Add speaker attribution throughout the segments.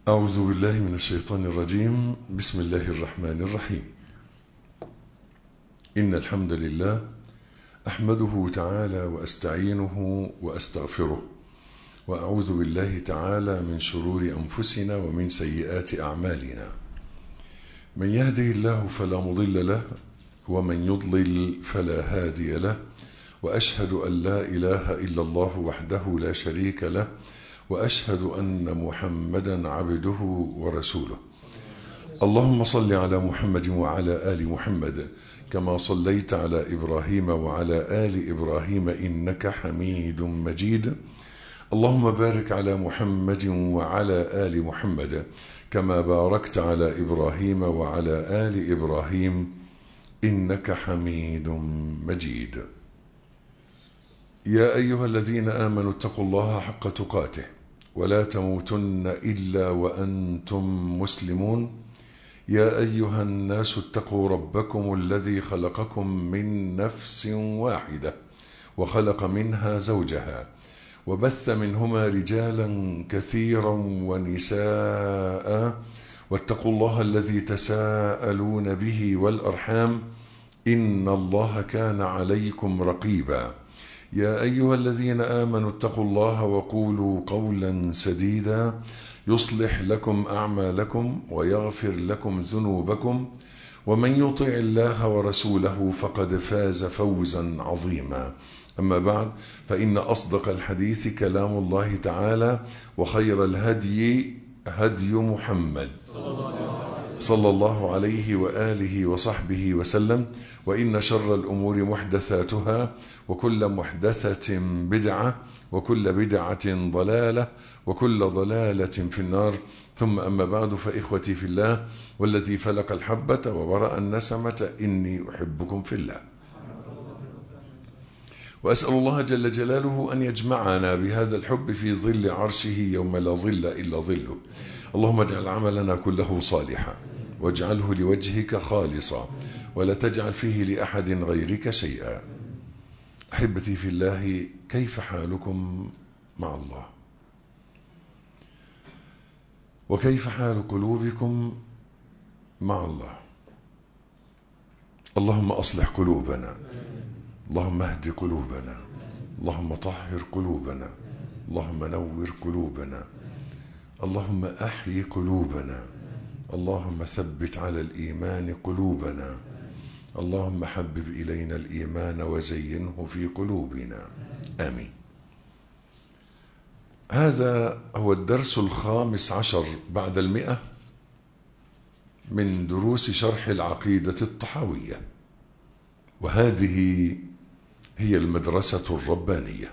Speaker 1: أعوذ بالله من الشيطان الرجيم بسم الله الرحمن الرحيم إن الحمد لله أحمده تعالى وأستعينه وأستغفره وأعوذ بالله تعالى من شرور أنفسنا ومن سيئات أعمالنا من يهده الله فلا مضل له ومن يضلل فلا هادي له وأشهد أن لا إله إلا الله وحده لا شريك له واشهد ان محمدا عبده ورسوله اللهم صل على محمد وعلى ال محمد كما صليت على ابراهيم وعلى ال ابراهيم انك حميد مجيد اللهم بارك على محمد وعلى ال محمد كما باركت على ابراهيم وعلى ال ابراهيم انك حميد مجيد يا ايها الذين امنوا اتقوا الله حق تقاته ولا تموتن الا وانتم مسلمون يا ايها الناس اتقوا ربكم الذي خلقكم من نفس واحده وخلق منها زوجها وبث منهما رجالا كثيرا ونساء واتقوا الله الذي تساءلون به والارحام ان الله كان عليكم رقيبا يا ايها الذين امنوا اتقوا الله وقولوا قولا سديدا يصلح لكم اعمالكم ويغفر لكم ذنوبكم ومن يطع الله ورسوله فقد فاز فوزا عظيما اما بعد فان اصدق الحديث كلام الله تعالى وخير الهدي هدي محمد صلى الله عليه واله وصحبه وسلم وان شر الامور محدثاتها وكل محدثه بدعه وكل بدعه ضلاله وكل ضلاله في النار ثم اما بعد فاخوتي في الله والذي فلق الحبه وبرا النسمه اني احبكم في الله واسال الله جل جلاله ان يجمعنا بهذا الحب في ظل عرشه يوم لا ظل الا ظله اللهم اجعل عملنا كله صالحا واجعله لوجهك خالصا ولا تجعل فيه لاحد غيرك شيئا احبتي في الله كيف حالكم مع الله وكيف حال قلوبكم مع الله اللهم اصلح قلوبنا اللهم اهد قلوبنا اللهم طهر قلوبنا اللهم نور قلوبنا اللهم احي قلوبنا اللهم ثبت على الايمان قلوبنا اللهم حبب الينا الايمان وزينه في قلوبنا امين هذا هو الدرس الخامس عشر بعد المئه من دروس شرح العقيده الطحاويه وهذه هي المدرسه الربانيه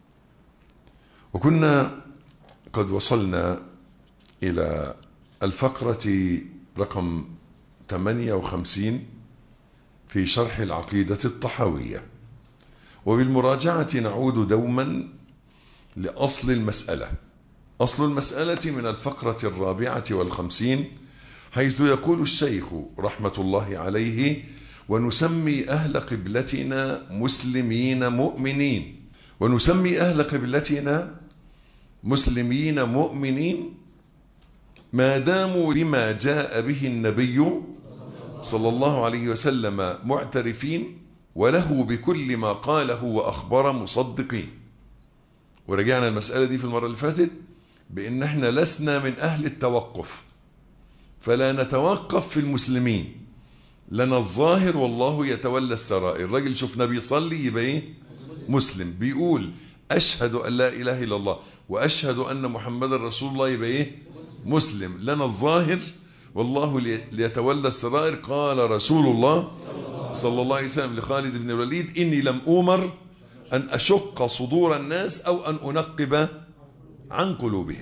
Speaker 1: وكنا قد وصلنا إلى الفقرة رقم 58 في شرح العقيدة الطحاوية وبالمراجعة نعود دوما لأصل المسألة أصل المسألة من الفقرة الرابعة والخمسين حيث يقول الشيخ رحمة الله عليه ونسمي أهل قبلتنا مسلمين مؤمنين ونسمي أهل قبلتنا مسلمين مؤمنين ما داموا لما جاء به النبي صلى الله عليه وسلم معترفين وله بكل ما قاله وأخبر مصدقين ورجعنا المسألة دي في المرة اللي فاتت بأن احنا لسنا من أهل التوقف فلا نتوقف في المسلمين لنا الظاهر والله يتولى السرائر الراجل شفنا بيصلي يبقى ايه مسلم بيقول أشهد أن لا إله إلا الله وأشهد أن محمد رسول الله يبقى إيه مسلم لنا الظاهر والله ليتولى السرائر قال رسول الله صلى الله عليه وسلم لخالد بن الوليد إني لم أمر أن أشق صدور الناس أو أن أنقب عن قلوبهم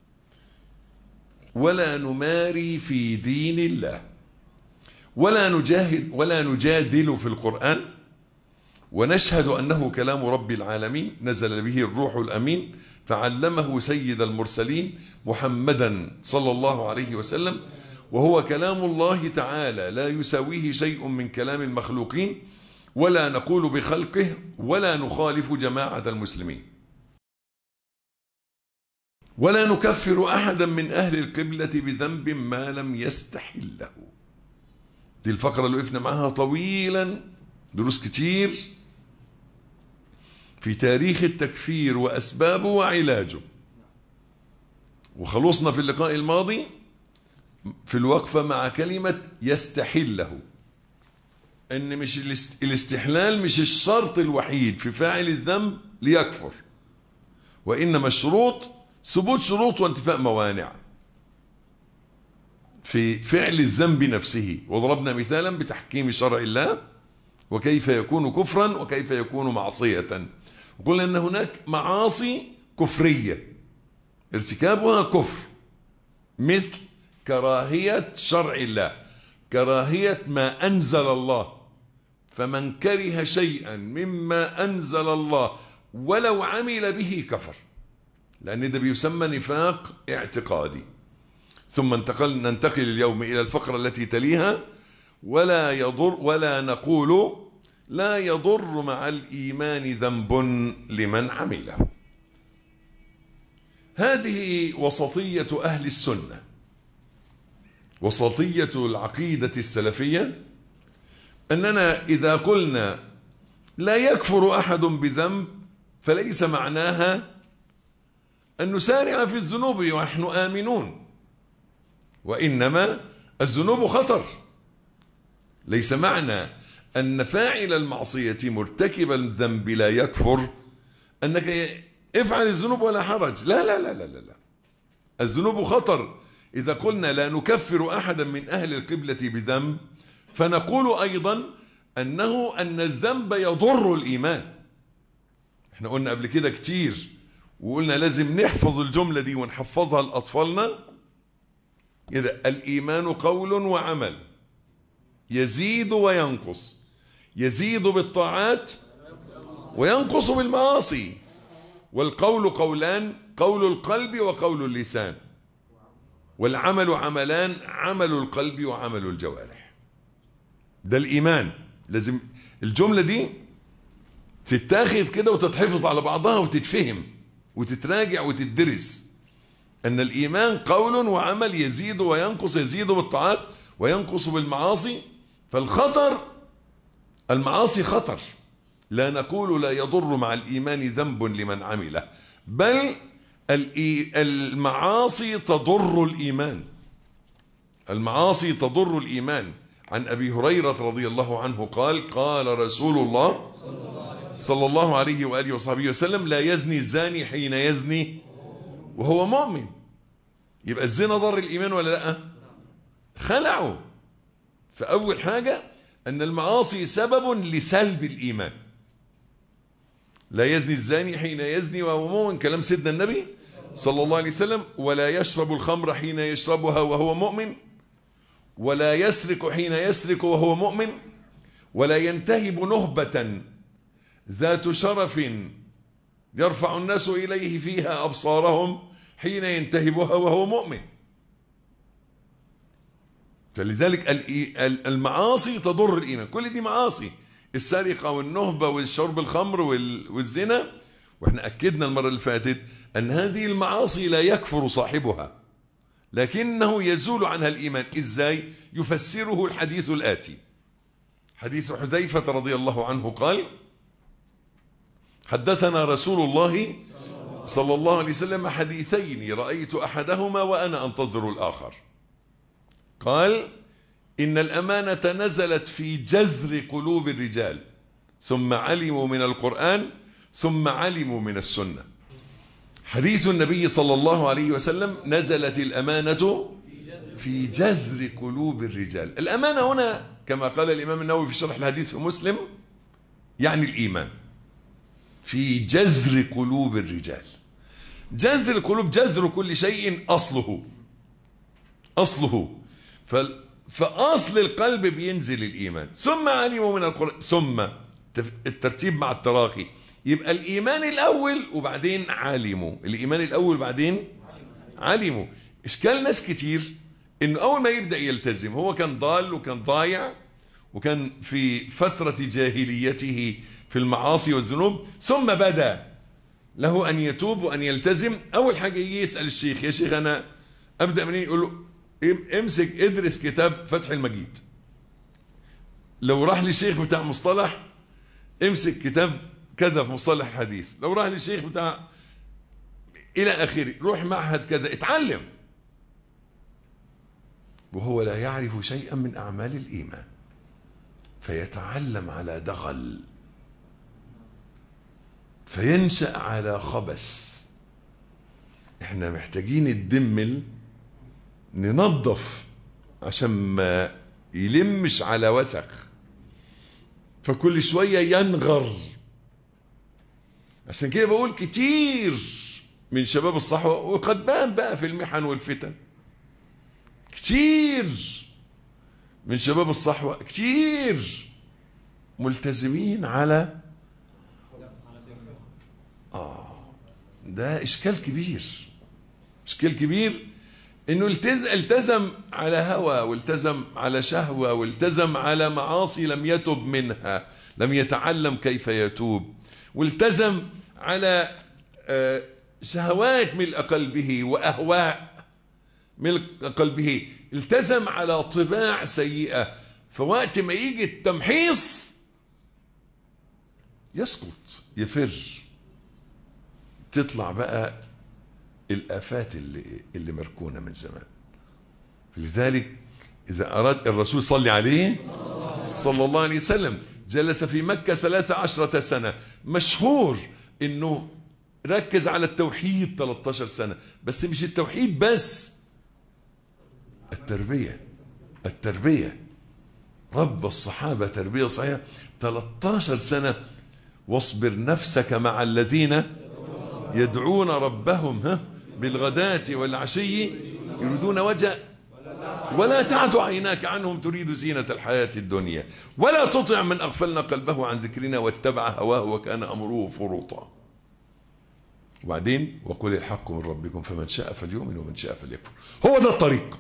Speaker 1: ولا نماري في دين الله ولا نجاهد ولا نجادل في القرآن ونشهد أنه كلام رب العالمين نزل به الروح الأمين فعلمه سيد المرسلين محمدا صلى الله عليه وسلم وهو كلام الله تعالى لا يساويه شيء من كلام المخلوقين ولا نقول بخلقه ولا نخالف جماعة المسلمين ولا نكفر أحدا من أهل القبلة بذنب ما لم يستحله دي الفقرة اللي وقفنا معاها طويلا دروس كتير في تاريخ التكفير وأسبابه وعلاجه وخلصنا في اللقاء الماضي في الوقفة مع كلمة يستحله ان مش الاستحلال مش الشرط الوحيد في فاعل الذنب ليكفر وانما الشروط ثبوت شروط وانتفاء موانع في فعل الذنب نفسه وضربنا مثالا بتحكيم شرع الله وكيف يكون كفرا وكيف يكون معصية وقلنا ان هناك معاصي كفرية ارتكابها كفر مثل كراهية شرع الله كراهية ما أنزل الله فمن كره شيئا مما أنزل الله ولو عمل به كفر لأن ده بيسمى نفاق اعتقادي ثم انتقل ننتقل اليوم إلى الفقرة التي تليها ولا يضر ولا نقول لا يضر مع الإيمان ذنب لمن عمله هذه وسطية أهل السنة وسطية العقيدة السلفية أننا إذا قلنا لا يكفر أحد بذنب فليس معناها أن نسارع في الذنوب ونحن آمنون وإنما الذنوب خطر ليس معنى أن فاعل المعصية مرتكب الذنب لا يكفر أنك افعل الذنوب ولا حرج لا لا لا لا لا, لا. الذنوب خطر إذا قلنا لا نكفر أحدا من أهل القبلة بذنب فنقول أيضا أنه أن الذنب يضر الإيمان احنا قلنا قبل كده كتير وقلنا لازم نحفظ الجملة دي ونحفظها لأطفالنا إذا الإيمان قول وعمل يزيد وينقص يزيد بالطاعات وينقص بالمعاصي والقول قولان قول القلب وقول اللسان والعمل عملان عمل القلب وعمل الجوارح ده الإيمان لازم الجملة دي تتاخذ كده وتتحفظ على بعضها وتتفهم وتتراجع وتدرس أن الإيمان قول وعمل يزيد وينقص يزيد بالطاعات وينقص بالمعاصي فالخطر المعاصي خطر لا نقول لا يضر مع الإيمان ذنب لمن عمله بل المعاصي تضر الإيمان المعاصي تضر الإيمان عن أبي هريرة رضي الله عنه قال قال رسول الله صلى الله عليه وآله وصحبه وسلم لا يزني الزاني حين يزني وهو مؤمن يبقى الزنا ضر الإيمان ولا لا خلعه فأول حاجة أن المعاصي سبب لسلب الإيمان لا يزني الزاني حين يزني وهو مؤمن كلام سيدنا النبي صلى الله عليه وسلم ولا يشرب الخمر حين يشربها وهو مؤمن ولا يسرق حين يسرق وهو مؤمن ولا ينتهب نهبة ذات شرف يرفع الناس إليه فيها أبصارهم حين ينتهبها وهو مؤمن فلذلك المعاصي تضر الإيمان كل دي معاصي السرقة والنهبة والشرب الخمر والزنا واحنا أكدنا المرة اللي فاتت أن هذه المعاصي لا يكفر صاحبها لكنه يزول عنها الإيمان إزاي يفسره الحديث الآتي حديث حذيفة رضي الله عنه قال حدثنا رسول الله صلى الله عليه وسلم حديثين رأيت أحدهما وأنا أنتظر الآخر قال إن الأمانة نزلت في جذر قلوب الرجال ثم علموا من القرآن ثم علموا من السنة حديث النبي صلى الله عليه وسلم نزلت الأمانة في جذر قلوب الرجال الأمانة هنا كما قال الإمام النووي في شرح الحديث في مسلم يعني الإيمان في جذر قلوب الرجال جذر القلوب جذر كل شيء أصله أصله فأصل القلب بينزل الإيمان ثم علموا من القرآن ثم الترتيب مع التراخي يبقى الإيمان الأول وبعدين علموا الإيمان الأول وبعدين علموا إشكال ناس كتير إنه أول ما يبدأ يلتزم هو كان ضال وكان ضايع وكان في فترة جاهليته في المعاصي والذنوب ثم بدأ له أن يتوب وأن يلتزم أول حاجة يجي يسأل الشيخ يا شيخ أنا أبدأ منين يقول له امسك ادرس كتاب فتح المجيد لو راح لشيخ بتاع مصطلح امسك كتاب كذا في مصطلح الحديث لو راح لشيخ بتاع إلى آخره روح معهد كذا اتعلم وهو لا يعرف شيئا من أعمال الإيمان فيتعلم على دغل فينشأ على خبث احنا محتاجين الدمل ننظف عشان ما يلمش على وسخ فكل شوية ينغر عشان كده بقول كتير من شباب الصحوة وقد بان بقى في المحن والفتن كتير من شباب الصحوة كتير ملتزمين على آه ده إشكال كبير إشكال كبير إنه التز... التزم على هوى والتزم على شهوة والتزم على معاصي لم يتب منها لم يتعلم كيف يتوب والتزم على آه شهوات ملء قلبه وأهواء ملء قلبه التزم على طباع سيئة فوقت ما يجي التمحيص يسقط يفر تطلع بقى الآفات اللي, اللي مركونة من زمان لذلك إذا أراد الرسول صلى عليه صلى الله عليه وسلم جلس في مكة ثلاثة عشرة سنة مشهور إنه ركز على التوحيد 13 سنة بس مش التوحيد بس التربية التربية رب الصحابة تربية صحيحة 13 سنة واصبر نفسك مع الذين يدعون ربهم ها بالغداة والعشي يريدون وجه ولا تعد عيناك عنهم تريد زينة الحياة الدنيا ولا تطع من أغفلنا قلبه عن ذكرنا واتبع هواه وكان أمره فرطا وبعدين وقل الحق من ربكم فمن شاء فليؤمن ومن شاء فليكفر هو ده الطريق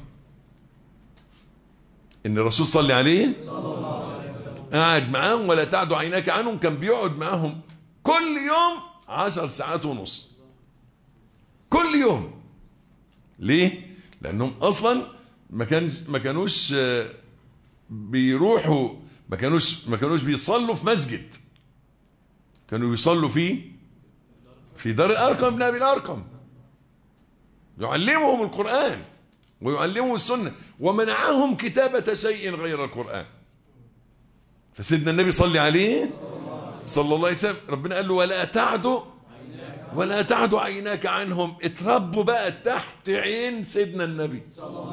Speaker 1: ان الرسول صلى عليه قاعد معاهم ولا تعد عيناك عنهم كان بيقعد معاهم كل يوم عشر ساعات ونص كل يوم ليه لانهم اصلا ما كان ما كانوش بيروحوا ما كانوش ما كانوش بيصلوا في مسجد كانوا بيصلوا في في دار الارقم بن ابي الارقم يعلمهم القران ويعلمهم السنه ومنعهم كتابه شيء غير القران فسيدنا النبي صلى عليه صلى الله عليه وسلم ربنا قال له ولا تعدوا ولا تعد عيناك عنهم اتربوا بقى تحت عين سيدنا النبي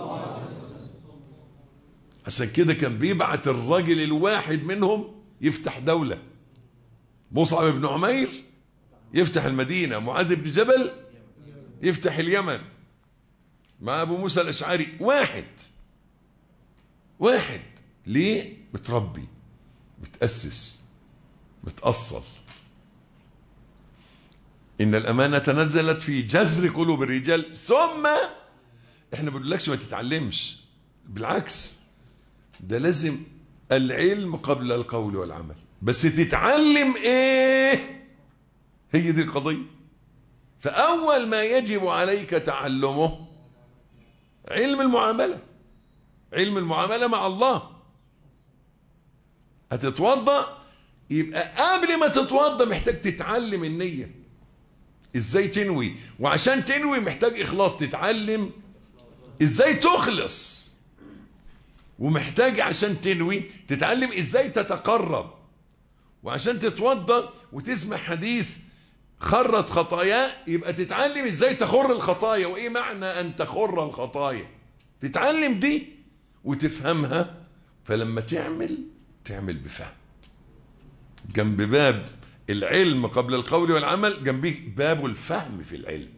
Speaker 1: عشان كده كان بيبعت الراجل الواحد منهم يفتح دولة مصعب بن عمير يفتح المدينة معاذ بن جبل يفتح اليمن مع أبو موسى الأشعري واحد واحد ليه متربي متأسس متأصل إن الأمانة نزلت في جذر قلوب الرجال ثم إحنا ما بنقولكش ما تتعلمش بالعكس ده لازم العلم قبل القول والعمل بس تتعلم إيه هي دي القضية فأول ما يجب عليك تعلمه علم المعاملة علم المعاملة مع الله هتتوضأ يبقى قبل ما تتوضأ محتاج تتعلم النية ازاي تنوي وعشان تنوي محتاج اخلاص تتعلم ازاي تخلص ومحتاج عشان تنوي تتعلم ازاي تتقرب وعشان تتوضا وتسمع حديث خرت خطايا يبقى تتعلم ازاي تخر الخطايا وايه معنى ان تخر الخطايا تتعلم دي وتفهمها فلما تعمل تعمل بفهم جنب باب العلم قبل القول والعمل جنبيه باب الفهم في العلم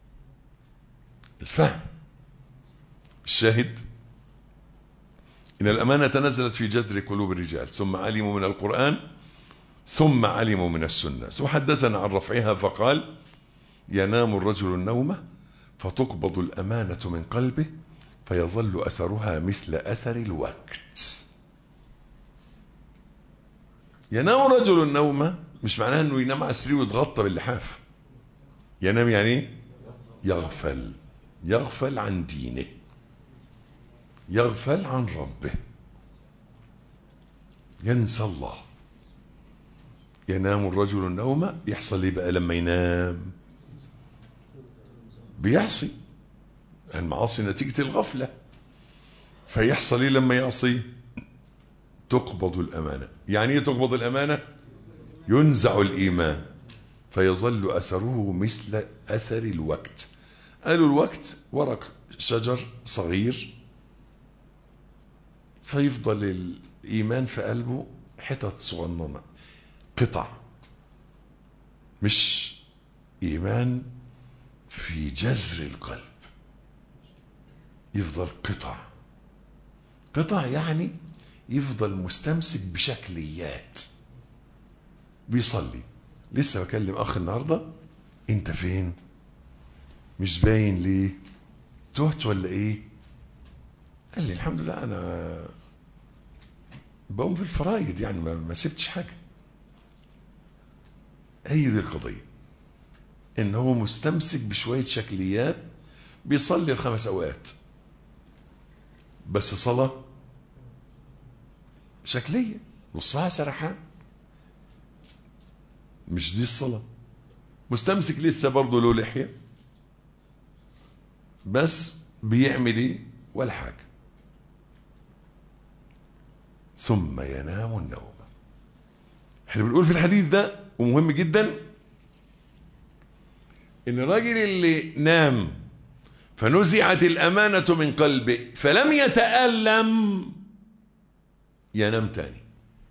Speaker 1: الفهم الشاهد إن الأمانة نزلت في جذر قلوب الرجال ثم علموا من القرآن ثم علموا من السنة وحدثنا عن رفعها فقال ينام الرجل النومة فتقبض الأمانة من قلبه فيظل أثرها مثل أثر الوقت ينام رجل النومة مش معناها انه ينام على السرير ويتغطى باللحاف ينام يعني ايه يغفل يغفل عن دينه يغفل عن ربه ينسى الله ينام الرجل النوم يحصل ايه بقى لما ينام بيعصي المعاصي نتيجة الغفلة فيحصل ايه لما يعصي تقبض الأمانة يعني ايه تقبض الأمانة ينزع الإيمان فيظل أثره مثل أثر الوقت قالوا الوقت ورق شجر صغير فيفضل الإيمان في قلبه حتت صغننة قطع مش إيمان في جذر القلب يفضل قطع قطع يعني يفضل مستمسك بشكليات بيصلي لسه بكلم اخ النهارده انت فين مش باين ليه تهت ولا ايه قال لي الحمد لله انا بقوم في الفرايد يعني ما, ما سبتش حاجه هي دي القضيه ان هو مستمسك بشويه شكليات بيصلي الخمس اوقات بس صلاه شكليه نصها سرحان مش دي الصلاة مستمسك لسه برضه له لحية بس بيعمل ايه ولا حاجة ثم ينام النوم احنا بنقول في الحديث ده ومهم جدا ان الراجل اللي نام فنزعت الأمانة من قلبه فلم يتألم ينام تاني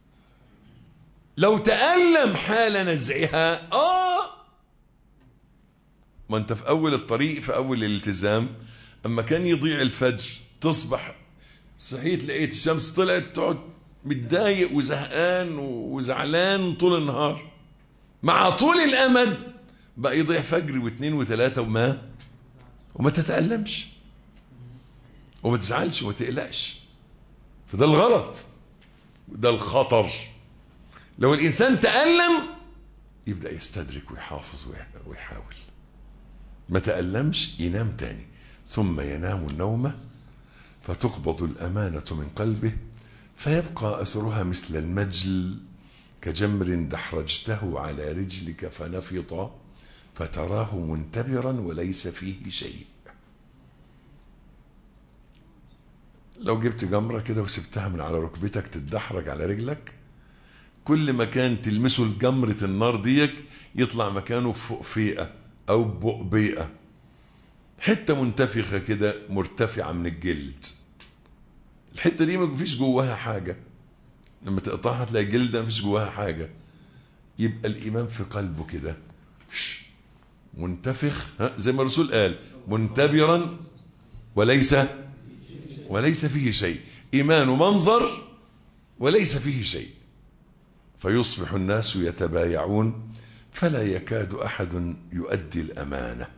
Speaker 1: لو تألم حال نزعها آه ما أنت في أول الطريق في أول الالتزام أما كان يضيع الفجر تصبح صحيت لقيت الشمس طلعت تقعد متضايق وزهقان وزعلان طول النهار مع طول الأمد بقى يضيع فجر واثنين وثلاثة وما وما تتألمش وما تزعلش وما تقلقش فده الغلط ده الخطر لو الإنسان تألم يبدأ يستدرك ويحافظ ويحاول ما تألمش ينام تاني ثم ينام النوم فتقبض الأمانة من قلبه فيبقى أثرها مثل المجل كجمر دحرجته على رجلك فنفط فتراه منتبرا وليس فيه شيء لو جبت جمرة كده وسبتها من على ركبتك تتدحرج على رجلك كل مكان تلمسه الجمرة النار ديك يطلع مكانه فوقفيقة أو بؤبيئة حتة منتفخة كده مرتفعة من الجلد الحتة دي ما فيش جواها حاجة لما تقطعها تلاقي جلدة ما فيش جواها حاجة يبقى الإيمان في قلبه كده منتفخ زي ما الرسول قال منتبرا وليس وليس فيه شيء إيمان منظر وليس فيه شيء فيصبح الناس يتبايعون فلا يكاد أحد يؤدي الأمانة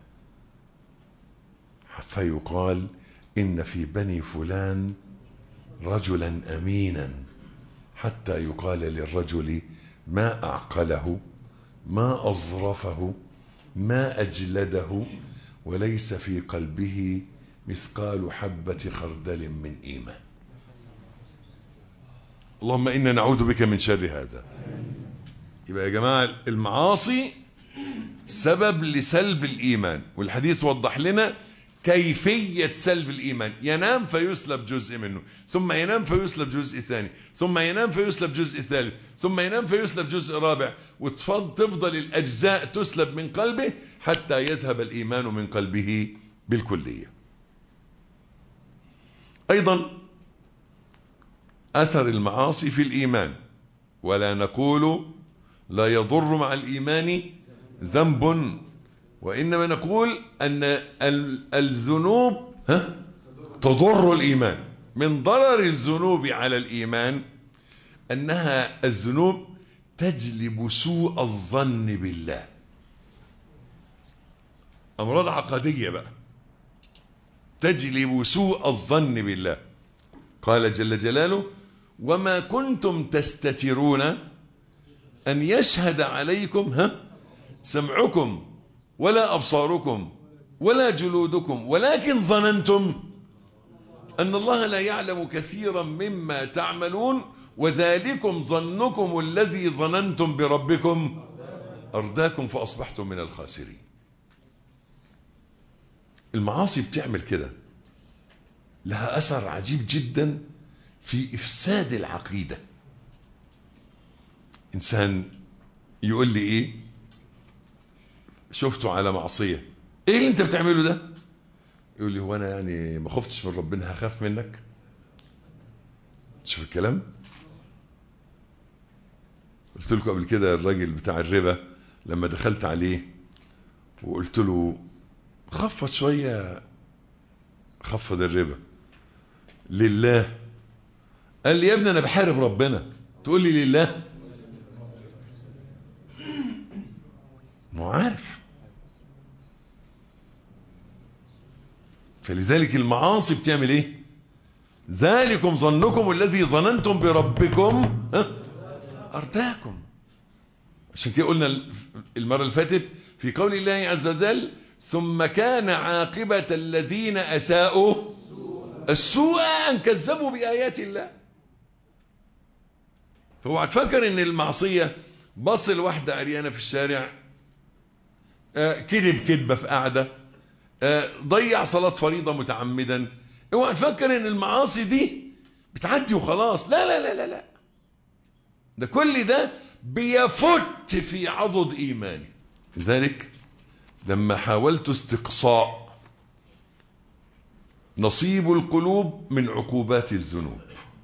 Speaker 1: فيقال إن في بني فلان رجلا أمينا حتى يقال للرجل ما أعقله ما أظرفه ما أجلده وليس في قلبه مثقال حبة خردل من إيمان اللهم إنا نعوذ بك من شر هذا يبقى يا جماعة المعاصي سبب لسلب الإيمان والحديث وضح لنا كيفية سلب الإيمان ينام فيسلب جزء منه ثم ينام فيسلب جزء ثاني ثم ينام فيسلب جزء ثالث ثم ينام فيسلب جزء رابع وتفضل الأجزاء تسلب من قلبه حتى يذهب الإيمان من قلبه بالكلية أيضا أثر المعاصي في الإيمان ولا نقول لا يضر مع الإيمان ذنب وإنما نقول أن الذنوب ها تضر الإيمان من ضرر الذنوب على الإيمان أنها الذنوب تجلب سوء الظن بالله أمراض عقدية بقى تجلب سوء الظن بالله قال جل جلاله وما كنتم تستترون أن يشهد عليكم ها سمعكم ولا أبصاركم ولا جلودكم ولكن ظننتم أن الله لا يعلم كثيرا مما تعملون وذلكم ظنكم الذي ظننتم بربكم أرداكم فأصبحتم من الخاسرين المعاصي بتعمل كده لها أثر عجيب جدا في إفساد العقيدة إنسان يقول لي إيه شفته على معصية إيه اللي أنت بتعمله ده يقول لي هو أنا يعني ما خفتش من ربنا هخاف منك شوف الكلام قلت لكم قبل كده الراجل بتاع الربا لما دخلت عليه وقلت له خفض شوية خفض الربا لله قال لي يا ابني انا بحارب ربنا تقول لي لله ما هو عارف فلذلك المعاصي بتعمل ايه ذلكم ظنكم الذي ظننتم بربكم ها ارداكم عشان كده قلنا المره اللي فاتت في قول الله عز وجل ثم كان عاقبه الذين اساءوا السوء ان كذبوا بايات الله فهو هتفكر ان المعصيه بص لواحده عريانه في الشارع آه كذب كذبه في قعده آه ضيع صلاه فريضه متعمدا اوعى تفكر ان المعاصي دي بتعدي وخلاص لا لا لا لا لا ده كل ده بيفت في عضد ايماني لذلك لما حاولت استقصاء نصيب القلوب من عقوبات الذنوب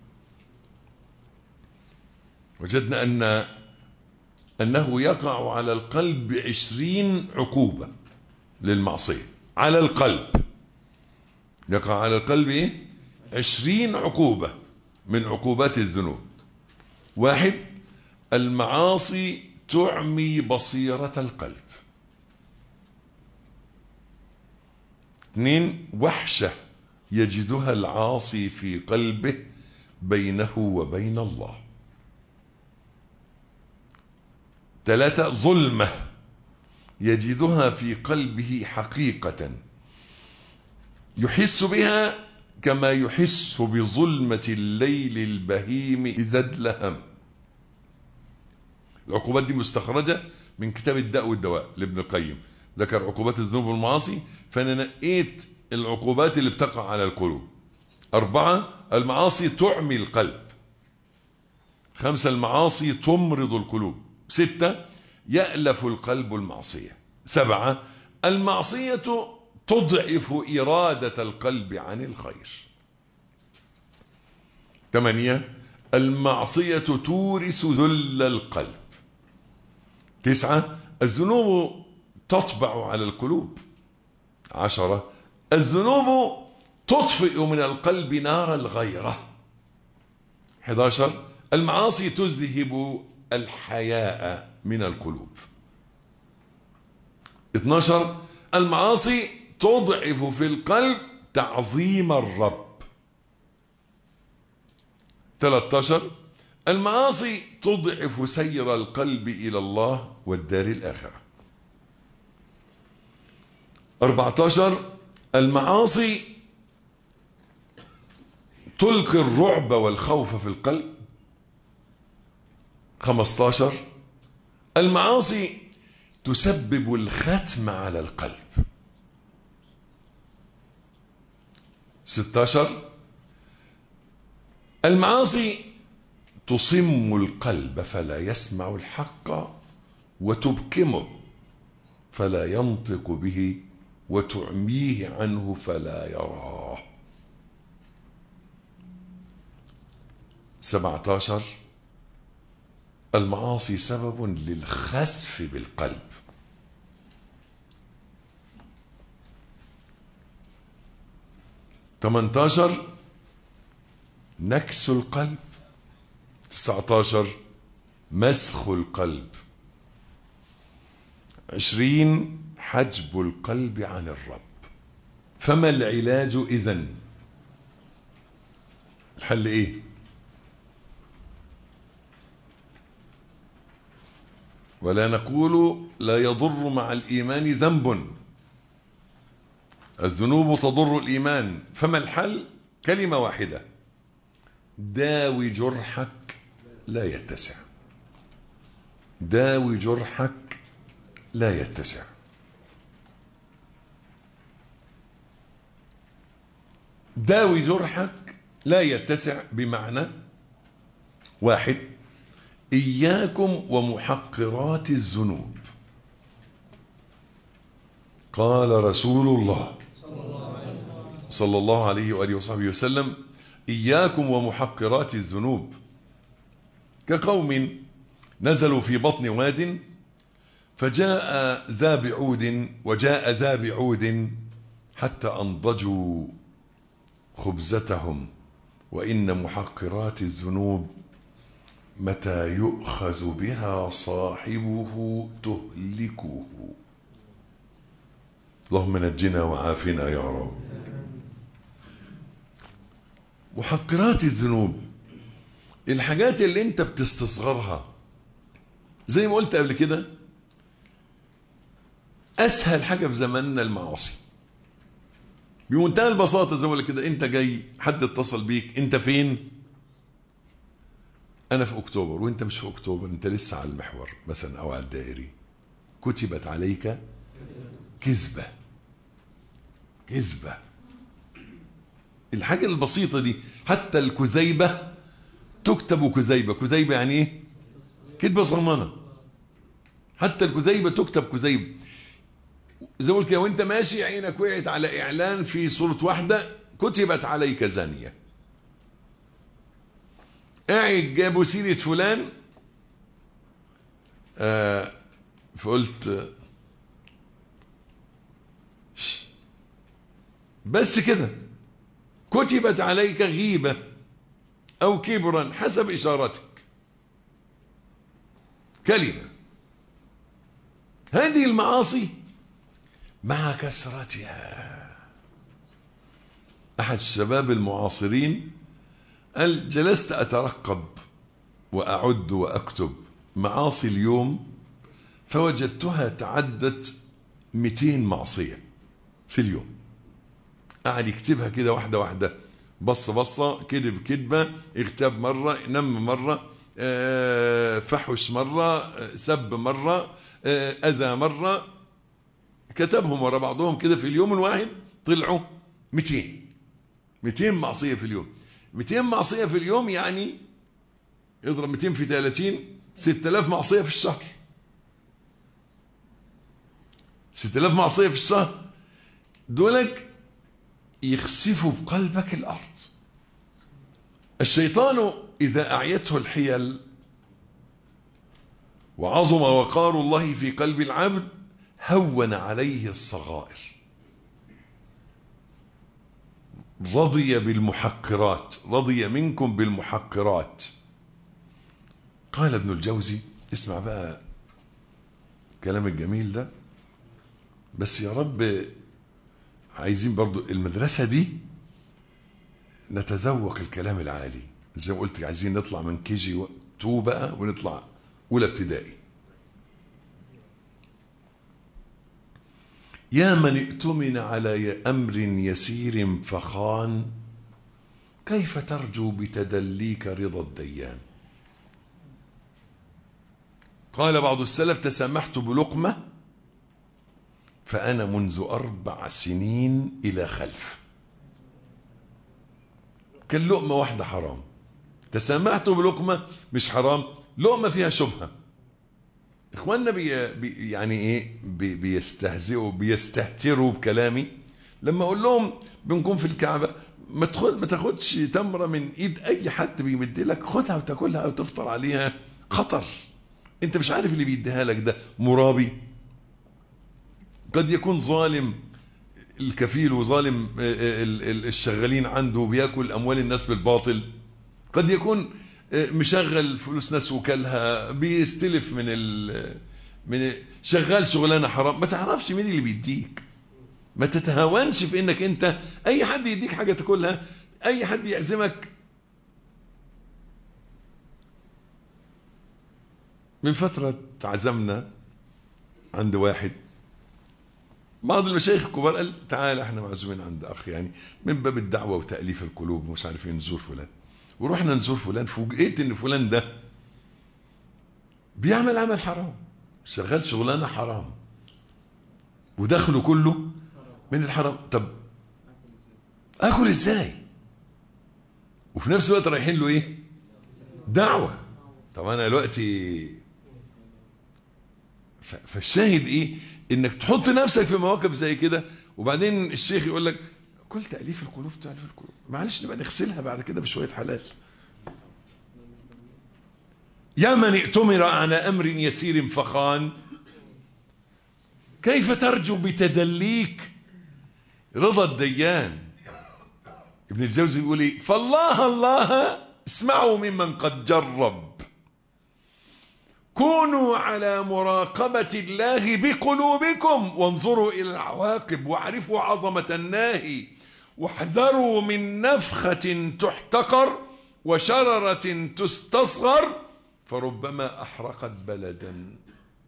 Speaker 1: وجدنا أن أنه يقع على القلب عشرين عقوبة للمعصية على القلب يقع على القلب إيه؟ عشرين عقوبة من عقوبات الذنوب واحد المعاصي تعمي بصيرة القلب اثنين وحشة يجدها العاصي في قلبه بينه وبين الله ثلاثة ظلمة يجدها في قلبه حقيقة يحس بها كما يحس بظلمة الليل البهيم إذا ادلهم العقوبات دي مستخرجة من كتاب الداء والدواء لابن القيم ذكر عقوبات الذنوب والمعاصي فأنا نقيت العقوبات اللي بتقع على القلوب أربعة المعاصي تعمي القلب خمسة المعاصي تمرض القلوب ستة يألف القلب المعصية سبعة المعصية تضعف إرادة القلب عن الخير ثمانية المعصية تورث ذل القلب تسعة الذنوب تطبع على القلوب عشرة الذنوب تطفئ من القلب نار الغيرة 11 المعاصي تذهب الحياء من القلوب 12 المعاصي تضعف في القلب تعظيم الرب 13 المعاصي تضعف سير القلب إلى الله والدار الآخرة 14 المعاصي تلقي الرعب والخوف في القلب 15 المعاصي تسبب الختم على القلب 16 المعاصي تصم القلب فلا يسمع الحق وتبكمه فلا ينطق به وتعميه عنه فلا يراه 17 المعاصي سبب للخسف بالقلب تمنتاشر نكس القلب تسعتاشر مسخ القلب عشرين حجب القلب عن الرب فما العلاج إذن الحل إيه ولا نقول لا يضر مع الإيمان ذنب الذنوب تضر الإيمان فما الحل كلمة واحدة داوي جرحك لا يتسع داوي جرحك لا يتسع داوي جرحك لا يتسع بمعنى واحد إياكم ومحقرات الذنوب قال رسول الله صلى الله عليه وآله وصحبه وسلم إياكم ومحقرات الذنوب كقوم نزلوا في بطن واد فجاء ذا بعود وجاء ذا بعود حتى أنضجوا خبزتهم وإن محقرات الذنوب متى يؤخذ بها صاحبه تهلكه اللهم نجنا وعافنا يا رب محقرات الذنوب الحاجات اللي انت بتستصغرها زي ما قلت قبل كده اسهل حاجه في زماننا المعاصي بمنتهى البساطه زي ما قلت كده انت جاي حد اتصل بيك انت فين انا في اكتوبر وانت مش في اكتوبر انت لسه على المحور مثلا او على الدائري كتبت عليك كذبه كذبه الحاجه البسيطه دي حتى الكذيبه تكتب كذيبه كذيبه يعني ايه كذبه صغننه حتى الكذيبه تكتب كذيبه زي ما قلت كده وانت ماشي عينك وقعت على اعلان في صوره واحده كتبت عليك زانيه قاعد جابوا سيره فلان آه فقلت آه، ش- بس كده كتبت عليك غيبه او كبرا حسب اشارتك كلمه هذه المعاصي مع كثرتها احد الشباب المعاصرين قال جلست اترقب واعد واكتب معاصي اليوم فوجدتها تعدت 200 معصيه في اليوم قعد يكتبها كده واحده واحده بص بصه كذب كذبه اغتاب مره نم مره آه، فحش مره آه، سب مره آه، اذى مره كتبهم ورا بعضهم كده في اليوم الواحد طلعوا 200 200 معصيه في اليوم 200 معصيه في اليوم يعني اضرب 200 في 30 6000 معصيه في الشهر 6000 معصيه في الشهر دولك يخسفوا بقلبك الارض الشيطان اذا اعيته الحيل وعظم وقار الله في قلب العبد هون عليه الصغائر رضي بالمحقرات رضي منكم بالمحقرات قال ابن الجوزي اسمع بقى كلام الجميل ده بس يا رب عايزين برضو المدرسة دي نتذوق الكلام العالي زي ما قلت عايزين نطلع من كي جي 2 بقى ونطلع أولى ابتدائي يا من ائتمن على أمر يسير فخان كيف ترجو بتدليك رضا الديان قال بعض السلف تسامحت بلقمة فأنا منذ أربع سنين إلى خلف كان لقمة واحدة حرام تسامحت بلقمة مش حرام لقمة فيها شبهة اخواننا بي بي يعني ايه بي بيستهزئوا بيستهتروا بكلامي لما اقول لهم بنكون في الكعبه ما تاخد ما تاخدش تمره من ايد اي حد بيمد لك خدها وتاكلها وتفطر عليها خطر انت مش عارف اللي بيديها لك ده مرابي قد يكون ظالم الكفيل وظالم ال- ال- الشغالين عنده بياكل اموال الناس بالباطل قد يكون مشغل فلوس ناس وكلها بيستلف من ال من شغال شغلانه حرام ما تعرفش مين اللي بيديك ما تتهاونش في انك انت اي حد يديك حاجه تاكلها اي حد يعزمك من فتره تعزمنا عند واحد بعض المشايخ الكبار قال تعالى احنا معزومين عند اخ يعني من باب الدعوه وتاليف القلوب ومش عارف ايه نزور فلان ورحنا نزور فلان فوجئت ان فلان ده بيعمل عمل حرام شغال شغلانه حرام ودخله كله من الحرام طب اكل ازاي وفي نفس الوقت رايحين له ايه دعوه طب انا دلوقتي ف- فالشاهد ايه انك تحط نفسك في مواقف زي كده وبعدين الشيخ يقول لك كل تاليف القلوب تاليف القلوب معلش نبقى نغسلها بعد كده بشويه حلال يا من ائتمر على امر يسير فخان كيف ترجو بتدليك رضا الديان ابن الجوزي يقول ايه فالله الله اسمعوا ممن قد جرب كونوا على مراقبة الله بقلوبكم وانظروا إلى العواقب واعرفوا عظمة الناهي واحذروا من نفخة تحتقر وشررة تستصغر فربما أحرقت بلدا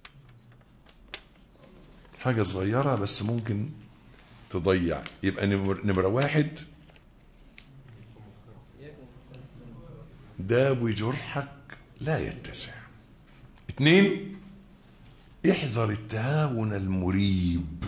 Speaker 1: حاجة صغيرة بس ممكن تضيع يبقى نمر- نمرة واحد داوي جرحك لا يتسع اثنين احذر التهاون المريب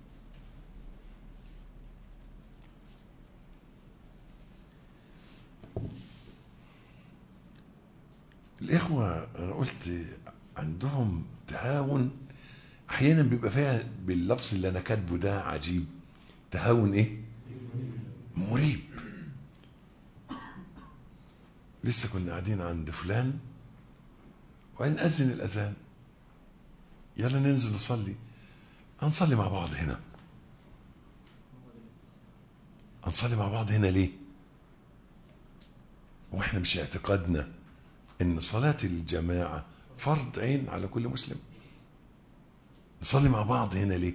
Speaker 1: الإخوة أنا قلت عندهم تهاون أحيانا بيبقى فيها باللفظ اللي أنا كاتبه ده عجيب تهاون إيه؟ مريب لسه كنا قاعدين عند فلان وبعدين أذن الأذان يلا ننزل نصلي هنصلي مع بعض هنا هنصلي مع بعض هنا ليه واحنا مش اعتقادنا ان صلاة الجماعة فرض عين على كل مسلم نصلي مع بعض هنا ليه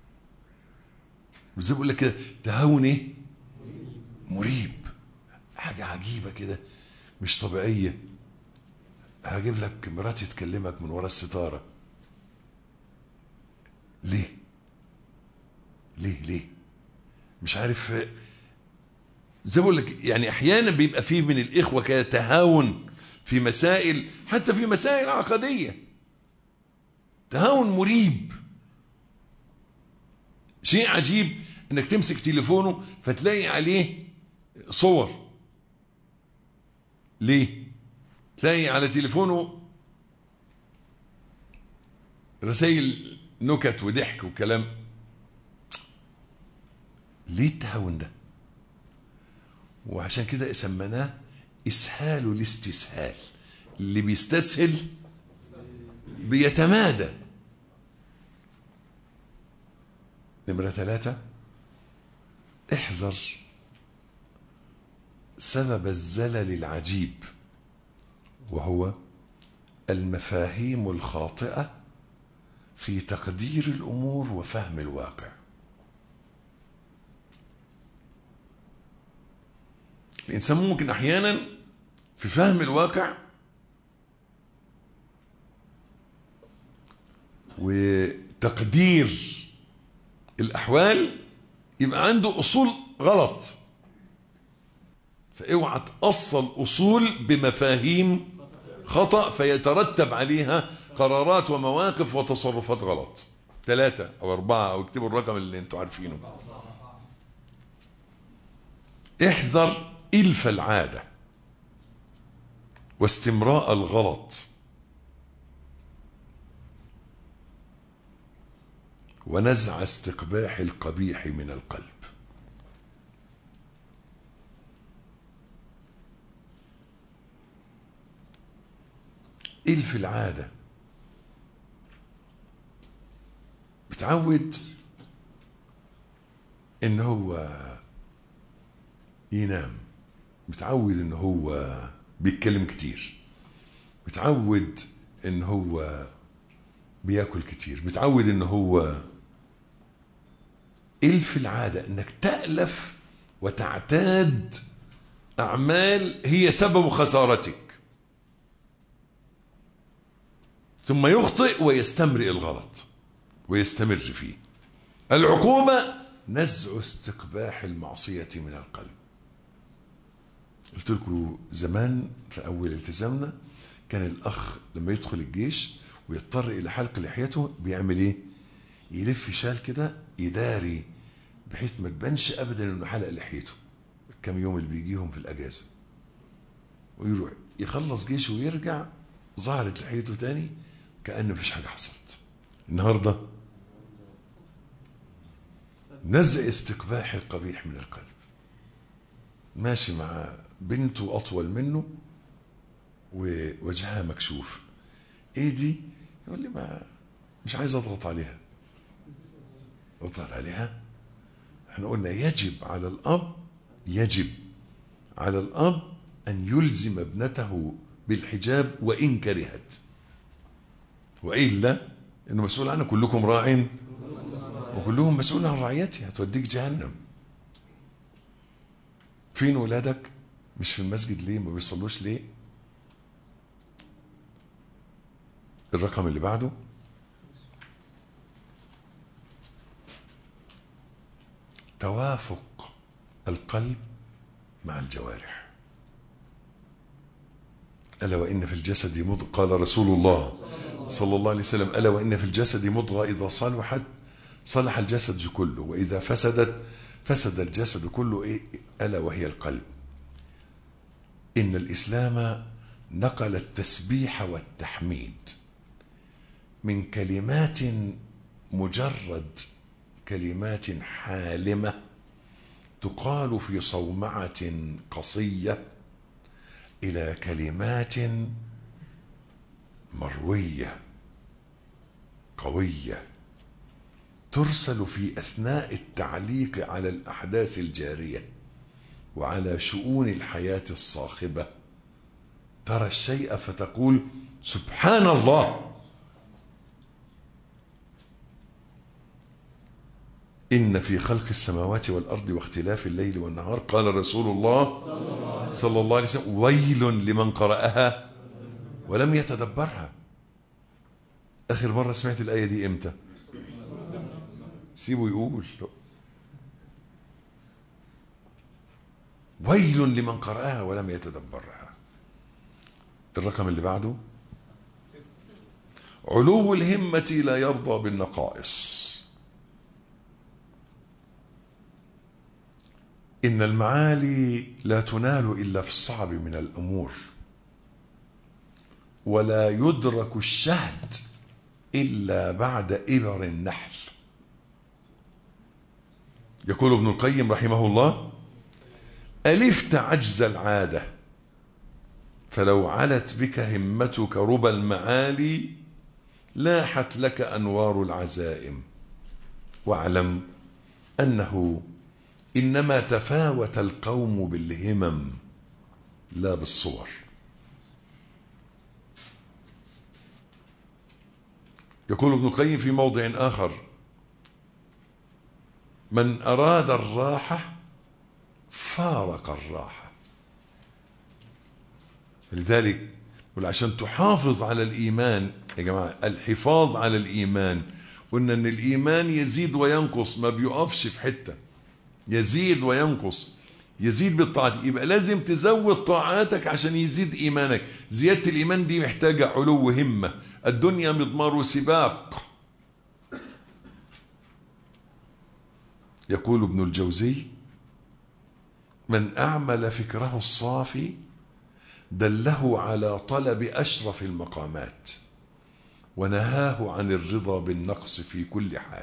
Speaker 1: وزي بقول لك كده تهاون ايه مريب حاجة عجيبة كده مش طبيعية هجيب لك مراتي تكلمك من ورا الستارة ليه ليه ليه مش عارف زي ما بقول لك يعني احيانا بيبقى فيه من الاخوه كده تهاون في مسائل حتى في مسائل عقديه تهاون مريب شيء عجيب انك تمسك تليفونه فتلاقي عليه صور ليه تلاقي على تليفونه رسائل نكت وضحك وكلام ليه التهاون ده وعشان كده سميناه اسهال الاستسهال اللي بيستسهل بيتمادى نمرة ثلاثة احذر سبب الزلل العجيب وهو المفاهيم الخاطئة في تقدير الأمور وفهم الواقع الإنسان ممكن أحيانا في فهم الواقع وتقدير الأحوال يبقى عنده أصول غلط فاوعى تأصل أصول بمفاهيم خطأ فيترتب عليها قرارات ومواقف وتصرفات غلط ثلاثة أو أربعة أو اكتبوا الرقم اللي أنتوا عارفينه احذر إلف العادة واستمراء الغلط ونزع استقباح القبيح من القلب إلف العادة بتعود إن هو ينام متعود ان هو بيتكلم كتير متعود ان هو بياكل كتير متعود ان هو الف العادة انك تألف وتعتاد اعمال هي سبب خسارتك ثم يخطئ ويستمرئ الغلط ويستمر فيه العقوبة نزع استقباح المعصية من القلب قلت لكم زمان في أول التزامنا كان الأخ لما يدخل الجيش ويضطر إلى حلق لحيته بيعمل إيه؟ يلف شال كده يداري بحيث ما تبانش أبدا إنه حلق لحيته الكام يوم اللي بيجيهم في الأجازة ويروح يخلص جيشه ويرجع ظهرت لحيته تاني كأن مفيش حاجة حصلت النهاردة نزع استقباح القبيح من القلب ماشي مع بنته أطول منه ووجهها مكشوف ايه دي يقول لي ما مش عايز اضغط عليها اضغط عليها احنا قلنا يجب على الاب يجب على الاب ان يلزم ابنته بالحجاب وان كرهت والا انه مسؤول عنه كلكم راع وكلهم مسؤول عن رعيته هتوديك جهنم فين ولادك مش في المسجد ليه ما بيصلوش ليه الرقم اللي بعده توافق القلب مع الجوارح ألا وإن في الجسد مضغة قال رسول الله صلى الله عليه وسلم ألا وإن في الجسد مضغة إذا صلحت صلح الجسد كله وإذا فسدت فسد الجسد كله إيه؟ ألا وهي القلب إن الإسلام نقل التسبيح والتحميد من كلمات مجرد كلمات حالمة تقال في صومعة قصية إلى كلمات مروية قوية ترسل في أثناء التعليق على الأحداث الجارية وعلى شؤون الحياة الصاخبة ترى الشيء فتقول سبحان الله إن في خلق السماوات والأرض واختلاف الليل والنهار قال رسول الله صلى الله عليه وسلم ويل لمن قرأها ولم يتدبرها آخر مرة سمعت الآية دي إمتى سيبه يقول ويل لمن قرأها ولم يتدبرها الرقم اللي بعده علو الهمة لا يرضى بالنقائص إن المعالي لا تنال إلا في الصعب من الأمور ولا يدرك الشهد إلا بعد إبر النحل يقول ابن القيم رحمه الله ألفت عجز العادة فلو علت بك همتك ربى المعالي لاحت لك أنوار العزائم واعلم أنه إنما تفاوت القوم بالهمم لا بالصور يقول ابن القيم في موضع آخر من أراد الراحة فارق الراحة لذلك عشان تحافظ على الإيمان يا جماعة الحفاظ على الإيمان قلنا أن الإيمان يزيد وينقص ما بيقفش في حتة يزيد وينقص يزيد بالطاعات يبقى لازم تزود طاعاتك عشان يزيد إيمانك زيادة الإيمان دي محتاجة علو همة الدنيا مضمار سباق يقول ابن الجوزي من أعمل فكره الصافي دله على طلب أشرف المقامات ونهاه عن الرضا بالنقص في كل حال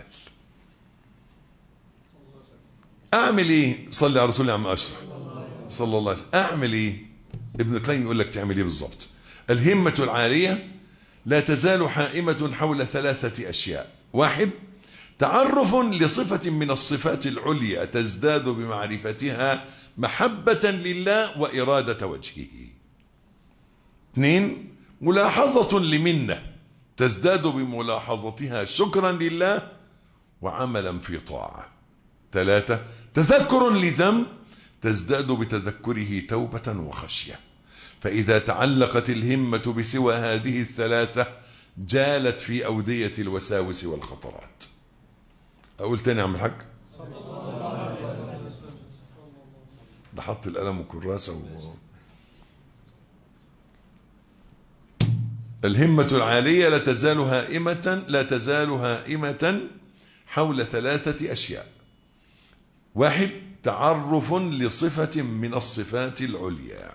Speaker 1: أعمل إيه صلي على رسول عم أشرف صلى الله عليه وسلم أعمل إيه ابن القيم يقول لك تعمل إيه بالضبط الهمة العالية لا تزال حائمة حول ثلاثة أشياء واحد تعرف لصفة من الصفات العليا تزداد بمعرفتها محبة لله وإرادة وجهه اثنين ملاحظة لمنة تزداد بملاحظتها شكرا لله وعملا في طاعة ثلاثة تذكر لذنب تزداد بتذكره توبة وخشية فإذا تعلقت الهمة بسوى هذه الثلاثة جالت في أودية الوساوس والخطرات أقول تاني يا عم الحاج ده حط القلم وكراسة و... الهمة العالية لا تزال هائمة لا تزال هائمة حول ثلاثة أشياء واحد تعرف لصفة من الصفات العليا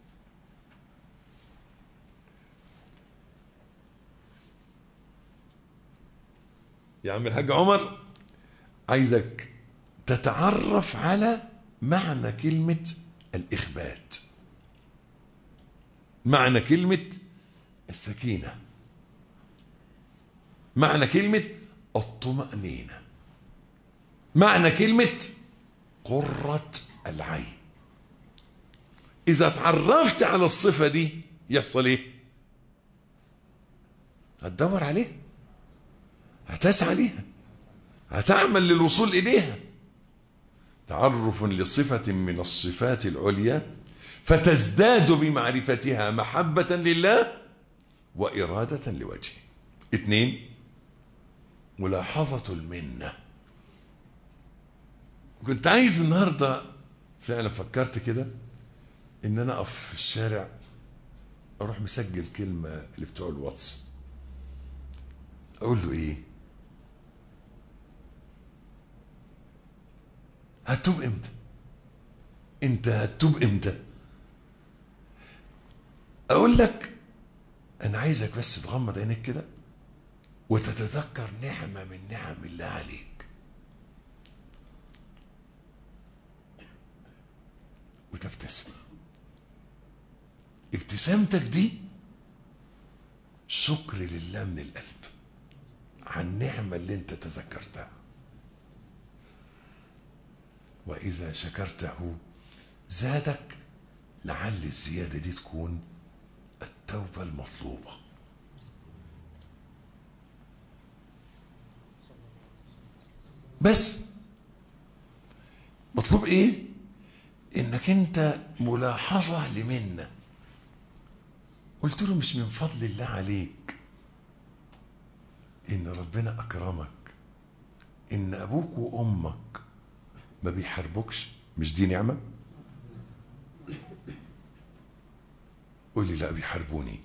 Speaker 1: يا عم الحاج عمر عايزك تتعرف على معنى كلمة الإخبات معنى كلمة السكينة معنى كلمة الطمأنينة معنى كلمة قرة العين إذا تعرفت على الصفة دي يحصل إيه؟ هتدور عليها هتسعى ليها هتعمل للوصول إليها تعرف لصفة من الصفات العليا فتزداد بمعرفتها محبة لله وإرادة لوجهه اثنين ملاحظة المنة كنت عايز النهاردة فعلا فكرت كده ان انا اقف في الشارع اروح مسجل كلمة اللي بتوع الواتس اقول له ايه هتوب امتى انت هتوب امتى اقول لك انا عايزك بس تغمض عينيك كده وتتذكر نعمة من نعم الله عليك وتبتسم ابتسامتك دي شكر لله من القلب عن النعمة اللي انت تذكرتها وإذا شكرته زادك لعل الزيادة دي تكون التوبة المطلوبة بس مطلوب ايه انك انت ملاحظة لمنة قلت له مش من فضل الله عليك ان ربنا اكرمك ان ابوك وامك ما بيحاربوكش مش دي نعمة قول لي لا بيحاربوني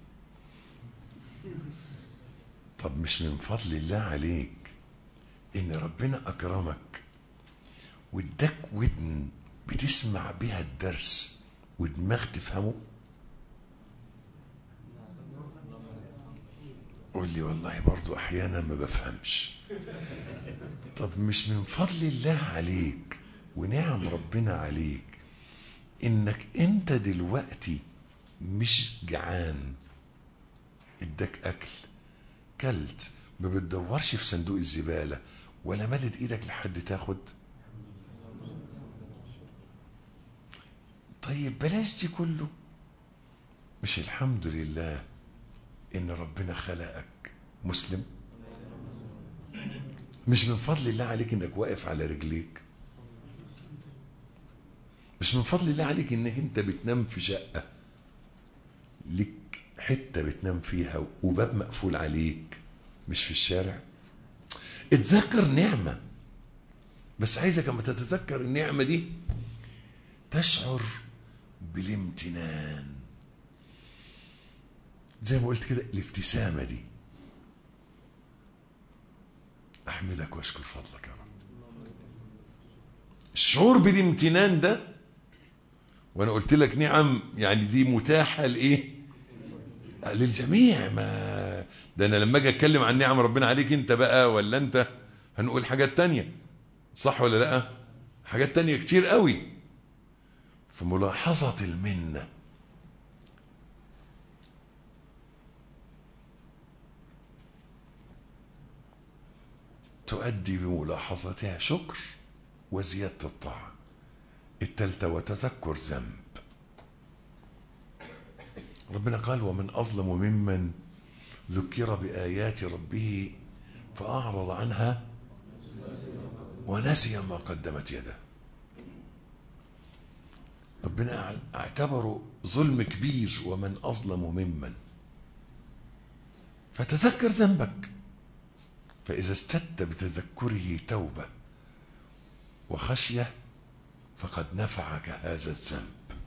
Speaker 1: طب مش من فضل الله عليك ان ربنا اكرمك واداك ودن بتسمع بها الدرس ودماغ تفهمه قول لي والله برضو احيانا ما بفهمش طب مش من فضل الله عليك ونعم ربنا عليك انك انت دلوقتي مش جعان اداك اكل كلت ما بتدورش في صندوق الزباله ولا مدد ايدك لحد تاخد طيب بلاش دي كله مش الحمد لله ان ربنا خلقك مسلم مش من فضل الله عليك انك واقف على رجليك مش من فضل الله عليك انك انت بتنام في شقة لك حتة بتنام فيها وباب مقفول عليك مش في الشارع اتذكر نعمة بس عايزك لما تتذكر النعمة دي تشعر بالامتنان زي ما قلت كده الابتسامة دي أحمدك وأشكر فضلك يا رب الشعور بالامتنان ده وأنا قلت لك نعم يعني دي متاحة لإيه؟ للجميع ما ده أنا لما أجي أتكلم عن نعم ربنا عليك أنت بقى ولا أنت هنقول حاجات تانية صح ولا لأ؟ حاجات تانية كتير قوي فملاحظة المنة تؤدي بملاحظتها شكر وزيادة الطاعة التالتة وتذكر ذنب ربنا قال ومن أظلم ممن ذكر بآيات ربه فأعرض عنها ونسي ما قدمت يده ربنا اعتبره ظلم كبير ومن أظلم ممن فتذكر ذنبك فإذا ازددت بتذكره توبة وخشية فقد نفعك هذا الذنب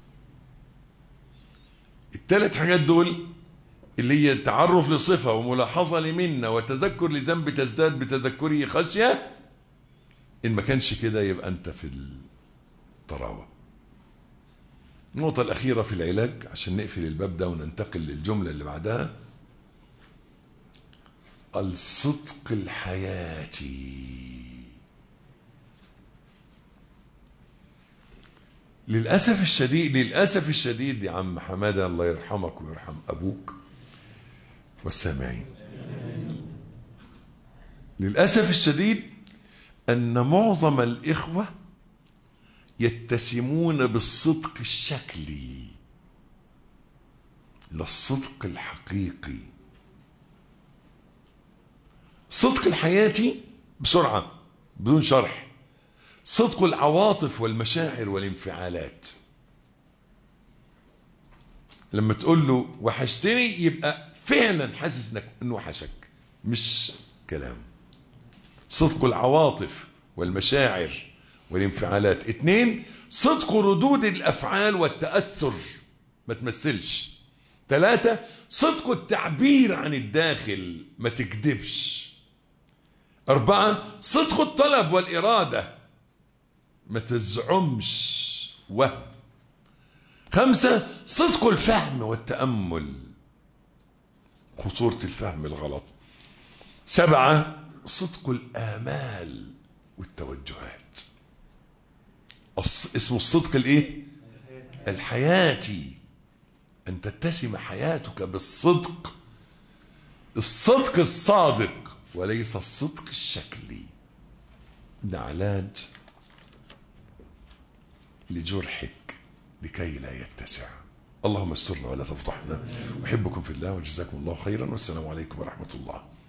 Speaker 1: الثلاث حاجات دول اللي هي تعرف لصفة وملاحظة لمنة وتذكر لذنب تزداد بتذكره خشية إن ما كانش كده يبقى أنت في الطراوة النقطة الأخيرة في العلاج عشان نقفل الباب ده وننتقل للجملة اللي بعدها الصدق الحياتي للأسف الشديد للأسف الشديد يا عم حمادة الله يرحمك ويرحم أبوك والسامعين للأسف الشديد أن معظم الإخوة يتسمون بالصدق الشكلي لا الصدق الحقيقي صدق الحياتي بسرعة بدون شرح صدق العواطف والمشاعر والانفعالات لما تقول له وحشتني يبقى فعلا حاسس انك انه وحشك مش كلام صدق العواطف والمشاعر والانفعالات اتنين صدق ردود الافعال والتاثر ما تمثلش ثلاثة صدق التعبير عن الداخل ما تكذبش أربعة صدق الطلب والإرادة ما تزعمش وهم خمسة صدق الفهم والتأمل خطورة الفهم الغلط سبعة صدق الآمال والتوجهات اسمه الصدق الايه الحياتي ان تتسم حياتك بالصدق الصدق الصادق وليس الصدق الشكلي ده علاج لجرحك لكي لا يتسع اللهم استرنا ولا تفضحنا احبكم في الله وجزاكم الله خيرا والسلام عليكم ورحمه الله